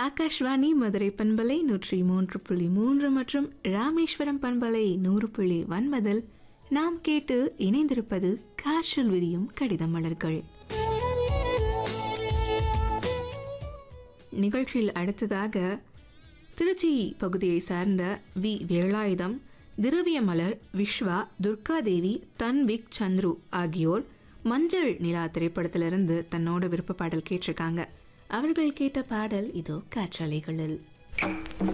ஆகாஷ்வாணி மதுரை பண்பலை நூற்றி மூன்று புள்ளி மூன்று மற்றும் ராமேஸ்வரம் பண்பலை நூறு புள்ளி ஒன்பதில் நாம் கேட்டு இணைந்திருப்பது காற்றில் விரியும் கடித மலர்கள் நிகழ்ச்சியில் அடுத்ததாக திருச்சி பகுதியை சார்ந்த வி வேலாயுதம் திரவியமலர் விஸ்வா துர்காதேவி தன்விக் சந்துரு ஆகியோர் மஞ்சள் நிலா திரைப்படத்திலிருந்து தன்னோட விருப்ப பாடல் கேட்டிருக்காங்க அவர்கள் கேட்ட பாடல் இதோ காற்றாலைகளில்